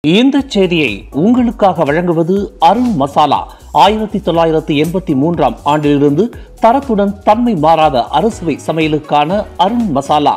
இந்த செய்தியை உங்களுக்காக வழங்குவது அருண் மசாலா ஆயிரத்தி தொள்ளாயிரத்தி எண்பத்தி மூன்றாம் ஆண்டிலிருந்து தரத்துடன் தன்மை மாறாத அறுசுவை சமையலுக்கான அருண் மசாலா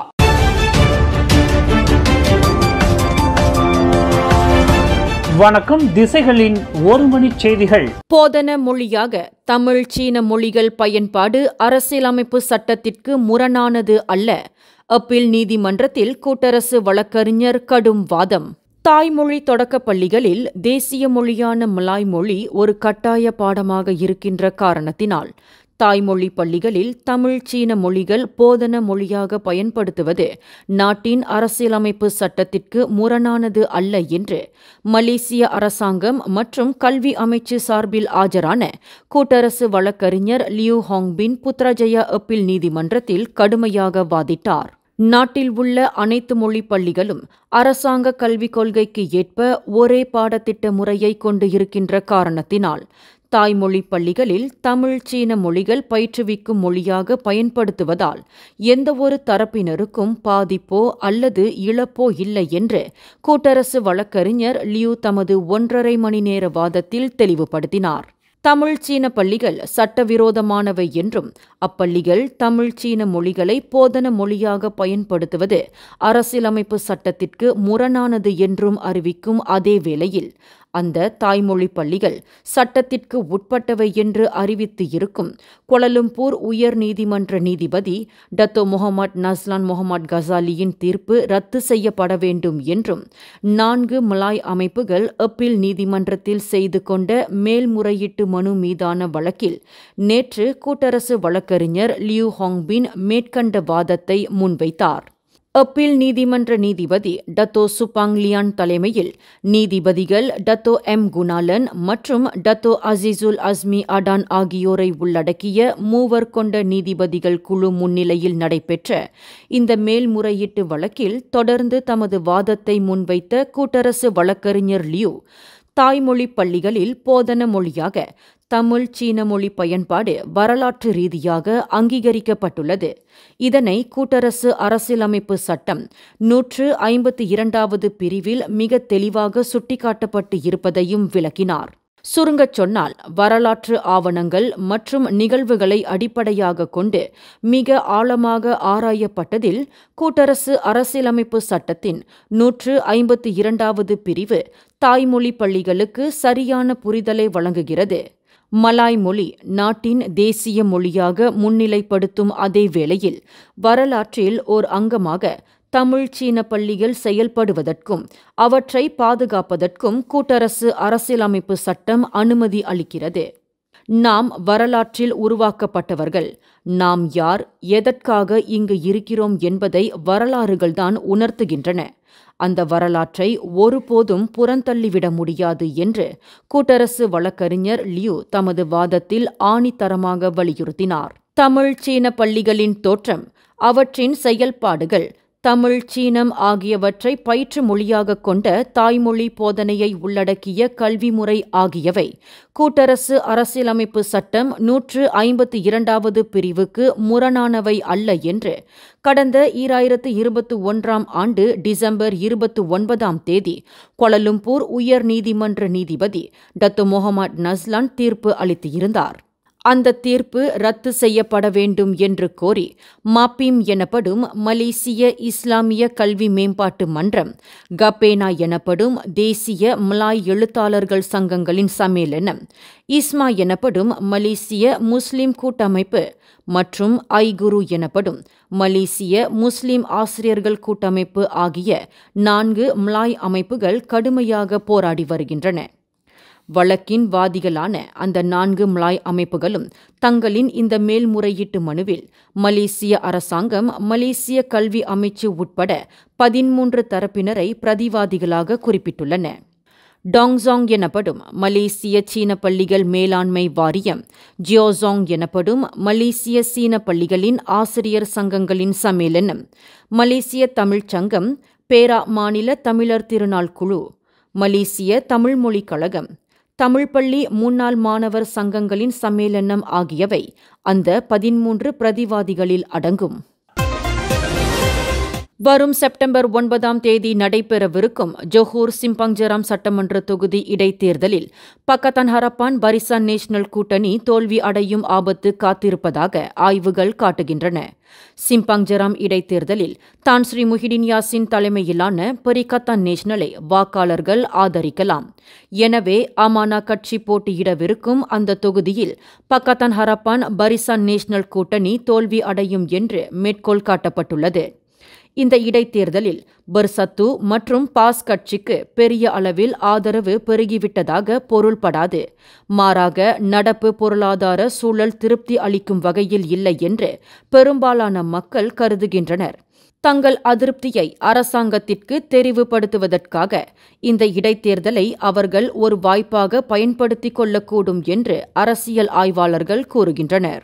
வணக்கம் திசைகளின் ஒரு மணி செய்திகள் போதன மொழியாக தமிழ் சீன மொழிகள் பயன்பாடு அரசியலமைப்பு சட்டத்திற்கு முரணானது அல்ல அப்பீல் நீதிமன்றத்தில் கூட்டரசு வழக்கறிஞர் கடும் வாதம் தாய்மொழி தொடக்கப் பள்ளிகளில் தேசிய மொழியான மலாய் மொழி ஒரு கட்டாய பாடமாக இருக்கின்ற காரணத்தினால் தாய்மொழி பள்ளிகளில் தமிழ் சீன மொழிகள் போதன மொழியாக பயன்படுத்துவது நாட்டின் அரசியலமைப்பு சட்டத்திற்கு முரணானது அல்ல என்று மலேசிய அரசாங்கம் மற்றும் கல்வி அமைச்சு சார்பில் ஆஜரான கூட்டரசு வழக்கறிஞர் லியூ ஹாங்பின் புத்ரஜயா அப்பீல் நீதிமன்றத்தில் கடுமையாக வாதிட்டார் நாட்டில் உள்ள அனைத்து மொழி பள்ளிகளும் அரசாங்க கல்விக் கொள்கைக்கு ஏற்ப ஒரே பாடத்திட்ட முறையை கொண்டு இருக்கின்ற காரணத்தினால் தாய்மொழி பள்ளிகளில் தமிழ் சீன மொழிகள் பயிற்றுவிக்கும் மொழியாக பயன்படுத்துவதால் எந்தவொரு தரப்பினருக்கும் பாதிப்போ அல்லது இழப்போ இல்லை என்று கூட்டரசு வழக்கறிஞர் லியூ தமது ஒன்றரை மணி நேர வாதத்தில் தெளிவுபடுத்தினார் தமிழ் சீன பள்ளிகள் சட்டவிரோதமானவை என்றும் அப்பள்ளிகள் தமிழ் சீன மொழிகளை போதன மொழியாக பயன்படுத்துவது அரசியலமைப்பு சட்டத்திற்கு முரணானது என்றும் அறிவிக்கும் அதே வேளையில் அந்த தாய்மொழி பள்ளிகள் சட்டத்திற்கு உட்பட்டவை என்று அறிவித்து இருக்கும் கொலலும்பூர் உயர் நீதிமன்ற நீதிபதி டத்தோ முகமது நஸ்லான் முகமது கசாலியின் தீர்ப்பு ரத்து செய்யப்பட வேண்டும் என்றும் நான்கு மலாய் அமைப்புகள் அப்பீல் நீதிமன்றத்தில் செய்து கொண்ட மேல்முறையீட்டு மனு மீதான வழக்கில் நேற்று கூட்டரசு வழக்கறிஞர் லியூ ஹாங்பின் மேற்கண்ட வாதத்தை முன்வைத்தார் அப்பீல் நீதிமன்ற நீதிபதி டத்தோ சுபாங் லியான் தலைமையில் நீதிபதிகள் டத்தோ எம் குணாலன் மற்றும் டத்தோ அசிசுல் அஸ்மி அடான் ஆகியோரை உள்ளடக்கிய மூவர் கொண்ட நீதிபதிகள் குழு முன்னிலையில் நடைபெற்ற இந்த மேல்முறையீட்டு வழக்கில் தொடர்ந்து தமது வாதத்தை முன்வைத்த கூட்டரசு வழக்கறிஞர் லியூ தாய்மொழி பள்ளிகளில் போதன மொழியாக தமிழ் சீன மொழி பயன்பாடு வரலாற்று ரீதியாக அங்கீகரிக்கப்பட்டுள்ளது இதனை கூட்டரசு அரசியலமைப்பு சட்டம் நூற்று ஐம்பத்தி இரண்டாவது பிரிவில் மிக தெளிவாக சுட்டிக்காட்டப்பட்டு இருப்பதையும் விளக்கினார் சுருங்கச் சொன்னால் வரலாற்று ஆவணங்கள் மற்றும் நிகழ்வுகளை அடிப்படையாக கொண்டு மிக ஆழமாக ஆராயப்பட்டதில் கூட்டரசு அரசியலமைப்பு சட்டத்தின் நூற்று ஐம்பத்தி இரண்டாவது பிரிவு தாய்மொழி பள்ளிகளுக்கு சரியான புரிதலை வழங்குகிறது மலாய் மொழி நாட்டின் தேசிய மொழியாக முன்னிலைப்படுத்தும் அதே வேளையில் வரலாற்றில் ஓர் அங்கமாக தமிழ் சீன பள்ளிகள் செயல்படுவதற்கும் அவற்றை பாதுகாப்பதற்கும் கூட்டரசு அரசியலமைப்பு சட்டம் அனுமதி அளிக்கிறது நாம் வரலாற்றில் உருவாக்கப்பட்டவர்கள் நாம் யார் எதற்காக இங்கு இருக்கிறோம் என்பதை வரலாறுகள்தான் உணர்த்துகின்றன அந்த வரலாற்றை ஒருபோதும் புறந்தள்ளிவிட முடியாது என்று கூட்டரசு வழக்கறிஞர் லியூ தமது வாதத்தில் ஆணித்தரமாக வலியுறுத்தினார் தமிழ் சீன பள்ளிகளின் தோற்றம் அவற்றின் செயல்பாடுகள் தமிழ் சீனம் ஆகியவற்றை பயிற்று மொழியாக கொண்ட தாய்மொழி போதனையை உள்ளடக்கிய கல்வி முறை ஆகியவை கூட்டரசு அரசியலமைப்பு சட்டம் நூற்று ஐம்பத்தி இரண்டாவது பிரிவுக்கு முரணானவை அல்ல என்று கடந்த ஈராயிரத்து இருபத்தி ஒன்றாம் ஆண்டு டிசம்பர் இருபத்தி ஒன்பதாம் தேதி கொலலும்பூர் உயர் நீதிமன்ற நீதிபதி டத்து முகமது நஸ்லான் தீர்ப்பு அளித்திருந்தார் அந்த தீர்ப்பு ரத்து செய்யப்பட வேண்டும் என்று கோரி மாப்பீம் எனப்படும் மலேசிய இஸ்லாமிய கல்வி மேம்பாட்டு மன்றம் கப்பேனா எனப்படும் தேசிய மலாய் எழுத்தாளர்கள் சங்கங்களின் சம்மேளனம் இஸ்மா எனப்படும் மலேசிய முஸ்லிம் கூட்டமைப்பு மற்றும் ஐகுரு எனப்படும் மலேசிய முஸ்லிம் ஆசிரியர்கள் கூட்டமைப்பு ஆகிய நான்கு மலாய் அமைப்புகள் கடுமையாக போராடி வருகின்றன வழக்கின் வாதிகளான அந்த நான்கு மலாய் அமைப்புகளும் தங்களின் இந்த மேல்முறையீட்டு மனுவில் மலேசிய அரசாங்கம் மலேசிய கல்வி அமைச்சு உட்பட பதிமூன்று தரப்பினரை பிரதிவாதிகளாக குறிப்பிட்டுள்ளன டாங்ஸாங் எனப்படும் மலேசிய சீன பள்ளிகள் மேலாண்மை வாரியம் ஜியோசாங் எனப்படும் மலேசிய சீன பள்ளிகளின் ஆசிரியர் சங்கங்களின் சம்மேளனம் மலேசிய தமிழ்ச் சங்கம் பேரா மாநில தமிழர் திருநாள் குழு மலேசிய தமிழ் மொழிக் கழகம் தமிழ் பள்ளி முன்னாள் மாணவர் சங்கங்களின் சம்மேளனம் ஆகியவை அந்த பதிமூன்று பிரதிவாதிகளில் அடங்கும் வரும் செப்டம்பர் ஒன்பதாம் தேதி நடைபெறவிருக்கும் ஜொஹூர் சிம்பங்ஜராம் சட்டமன்ற தொகுதி இடைத்தேர்தலில் பக்கத்தான் ஹரப்பான் பரிசான் நேஷனல் கூட்டணி தோல்வி அடையும் ஆபத்து காத்திருப்பதாக ஆய்வுகள் காட்டுகின்றன சிம்பங்ஜராம் இடைத்தேர்தலில் தான் ஸ்ரீ முஹிடின் யாசின் தலைமையிலான பரிகத்தான் நேஷனலை வாக்காளர்கள் ஆதரிக்கலாம் எனவே அமானா கட்சி போட்டியிடவிருக்கும் அந்த தொகுதியில் பக்கத்தான் ஹரப்பான் பரிசான் நேஷனல் கூட்டணி தோல்வி அடையும் என்று மேற்கோள் காட்டப்பட்டுள்ளது இந்த இடைத்தேர்தலில் பர்சத்து மற்றும் பாஸ் கட்சிக்கு பெரிய அளவில் ஆதரவு பெருகிவிட்டதாக பொருள்படாது மாறாக நடப்பு பொருளாதார சூழல் திருப்தி அளிக்கும் வகையில் இல்லை என்று பெரும்பாலான மக்கள் கருதுகின்றனர் தங்கள் அதிருப்தியை அரசாங்கத்திற்கு தெரிவுபடுத்துவதற்காக இந்த இடைத்தேர்தலை அவர்கள் ஒரு வாய்ப்பாக பயன்படுத்திக் கொள்ளக்கூடும் என்று அரசியல் ஆய்வாளர்கள் கூறுகின்றனர்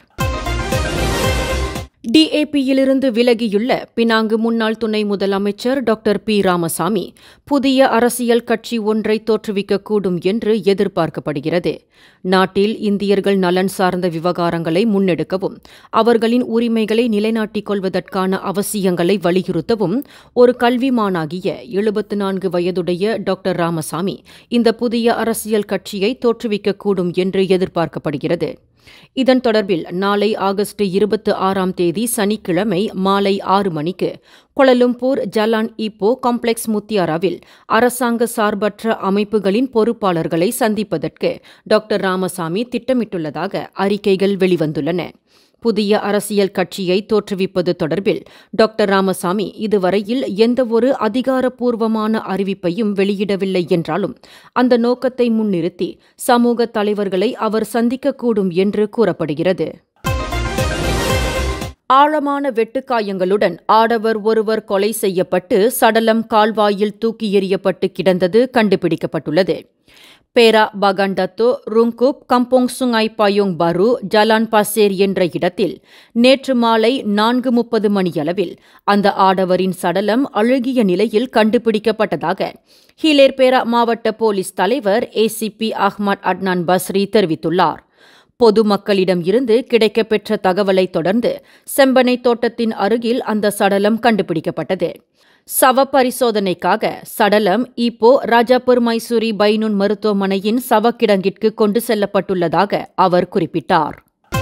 டிஏபியிலிருந்து விலகியுள்ள பினாங்கு முன்னாள் துணை முதலமைச்சர் டாக்டர் பி ராமசாமி புதிய அரசியல் கட்சி ஒன்றை தோற்றுவிக்கக்கூடும் என்று எதிர்பார்க்கப்படுகிறது நாட்டில் இந்தியர்கள் நலன் சார்ந்த விவகாரங்களை முன்னெடுக்கவும் அவர்களின் உரிமைகளை நிலைநாட்டிக் கொள்வதற்கான அவசியங்களை வலியுறுத்தவும் ஒரு கல்விமானாகிய எழுபத்து நான்கு வயதுடைய டாக்டர் ராமசாமி இந்த புதிய அரசியல் கட்சியை தோற்றுவிக்கக்கூடும் என்று எதிர்பார்க்கப்படுகிறது இதன் தொடர்பில் நாளை ஆகஸ்ட் இருபத்தி ஆறாம் தேதி சனிக்கிழமை மாலை ஆறு மணிக்கு கொலலும்பூர் ஜலான் ஈப்போ காம்ப்ளெக்ஸ் முத்தியாராவில் அரசாங்க சார்பற்ற அமைப்புகளின் பொறுப்பாளர்களை சந்திப்பதற்கு டாக்டர் ராமசாமி திட்டமிட்டுள்ளதாக அறிக்கைகள் வெளிவந்துள்ளன புதிய அரசியல் கட்சியை தோற்றுவிப்பது தொடர்பில் டாக்டர் ராமசாமி இதுவரையில் எந்தவொரு அதிகாரப்பூர்வமான அறிவிப்பையும் வெளியிடவில்லை என்றாலும் அந்த நோக்கத்தை முன்னிறுத்தி சமூக தலைவர்களை அவர் சந்திக்கக்கூடும் என்று கூறப்படுகிறது ஆழமான வெட்டுக்காயங்களுடன் ஆடவர் ஒருவர் கொலை செய்யப்பட்டு சடலம் கால்வாயில் தூக்கி எறியப்பட்டு கிடந்தது கண்டுபிடிக்கப்பட்டுள்ளது பேரா பகண்டத்தோ ருங்குப் கம்போங் சுங்காய் பாயோங் பரு ஜலான் பசேர் என்ற இடத்தில் நேற்று மாலை நான்கு முப்பது மணியளவில் அந்த ஆடவரின் சடலம் அழுகிய நிலையில் கண்டுபிடிக்கப்பட்டதாக ஹிலேர்பேரா மாவட்ட போலீஸ் தலைவர் ஏசிபி அஹ்மத் அட்னான் பஸ்ரி தெரிவித்துள்ளார் பொதுமக்களிடம் இருந்து கிடைக்கப்பெற்ற தகவலை தொடர்ந்து செம்பனை தோட்டத்தின் அருகில் அந்த சடலம் கண்டுபிடிக்கப்பட்டது சவ பரிசோதனைக்காக சடலம் இப்போ ராஜாபுர் மைசூரி பைனுன் மருத்துவமனையின் சவக்கிடங்கிற்கு கொண்டு செல்லப்பட்டுள்ளதாக அவர் குறிப்பிட்டார்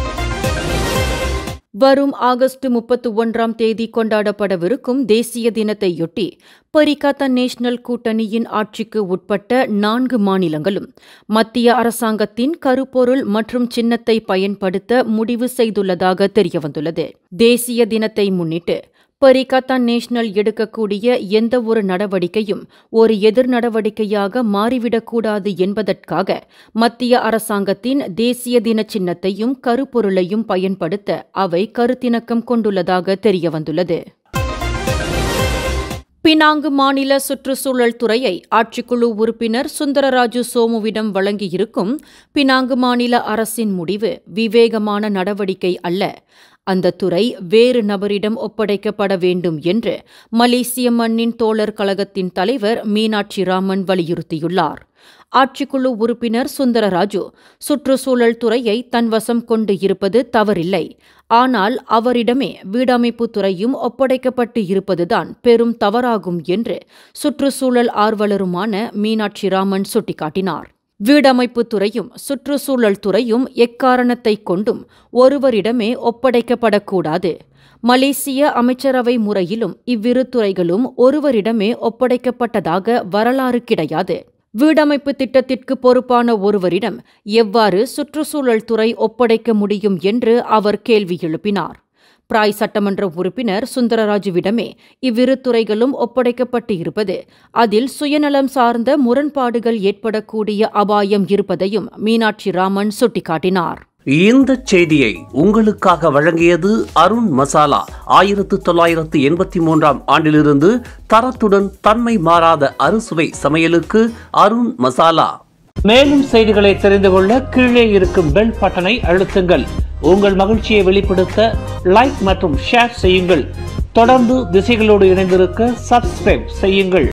வரும் ஆகஸ்ட் முப்பத்தி ஒன்றாம் தேதி கொண்டாடப்படவிருக்கும் தேசிய தினத்தையொட்டி பரிகாத்தா நேஷனல் கூட்டணியின் ஆட்சிக்கு உட்பட்ட நான்கு மாநிலங்களும் மத்திய அரசாங்கத்தின் கருப்பொருள் மற்றும் சின்னத்தை பயன்படுத்த முடிவு செய்துள்ளதாக தெரியவந்துள்ளது தேசிய தினத்தை முன்னிட்டு பரிகாத்தா நேஷனல் எடுக்கக்கூடிய எந்த ஒரு நடவடிக்கையும் ஒரு எதிர் நடவடிக்கையாக மாறிவிடக்கூடாது என்பதற்காக மத்திய அரசாங்கத்தின் தேசிய தின சின்னத்தையும் கருப்பொருளையும் பயன்படுத்த அவை கருத்திணக்கம் கொண்டுள்ளதாக தெரியவந்துள்ளது பினாங்கு மாநில சுற்றுச்சூழல் துறையை ஆட்சிக்குழு உறுப்பினர் சுந்தரராஜு சோமுவிடம் வழங்கியிருக்கும் பினாங்கு மாநில அரசின் முடிவு விவேகமான நடவடிக்கை அல்ல அந்த துறை வேறு நபரிடம் ஒப்படைக்கப்பட வேண்டும் என்று மலேசிய மண்ணின் தோழர் கழகத்தின் தலைவர் மீனாட்சி ராமன் வலியுறுத்தியுள்ளார் ஆட்சிக்குழு உறுப்பினர் சுந்தரராஜு சுற்றுச்சூழல் துறையை தன் வசம் கொண்டு இருப்பது தவறில்லை ஆனால் அவரிடமே வீடமைப்பு துறையும் ஒப்படைக்கப்பட்டு இருப்பதுதான் பெரும் தவறாகும் என்று சுற்றுச்சூழல் ஆர்வலருமான மீனாட்சி ராமன் சுட்டிக்காட்டினார் வீடமைப்பு துறையும் சுற்றுச்சூழல் துறையும் எக்காரணத்தை கொண்டும் ஒருவரிடமே ஒப்படைக்கப்படக்கூடாது மலேசிய அமைச்சரவை முறையிலும் இவ்விரு துறைகளும் ஒருவரிடமே ஒப்படைக்கப்பட்டதாக வரலாறு கிடையாது வீடமைப்பு திட்டத்திற்கு பொறுப்பான ஒருவரிடம் எவ்வாறு சுற்றுச்சூழல் துறை ஒப்படைக்க முடியும் என்று அவர் கேள்வி எழுப்பினார் பிராய் சட்டமன்ற உறுப்பினர் சுந்தரராஜுவிடமே இவ்விரு துறைகளும் ஒப்படைக்கப்பட்டு இருப்பது அதில் சுயநலம் சார்ந்த முரண்பாடுகள் ஏற்படக்கூடிய அபாயம் இருப்பதையும் மீனாட்சி ராமன் சுட்டிக்காட்டினார் இந்த செய்தியை உங்களுக்காக வழங்கியது அருண் மசாலா ஆயிரத்து தொள்ளாயிரத்து எண்பத்தி மூன்றாம் ஆண்டிலிருந்து தரத்துடன் தன்மை மாறாத அறுசுவை சமையலுக்கு அருண் மசாலா மேலும் செய்திகளை தெரிந்து கொள்ள கீழே இருக்கும் பெல் பட்டனை அழுத்துங்கள் உங்கள் மகிழ்ச்சியை வெளிப்படுத்த லைக் மற்றும் ஷேர் செய்யுங்கள் தொடர்ந்து திசைகளோடு இணைந்திருக்க சப்ஸ்கிரைப் செய்யுங்கள்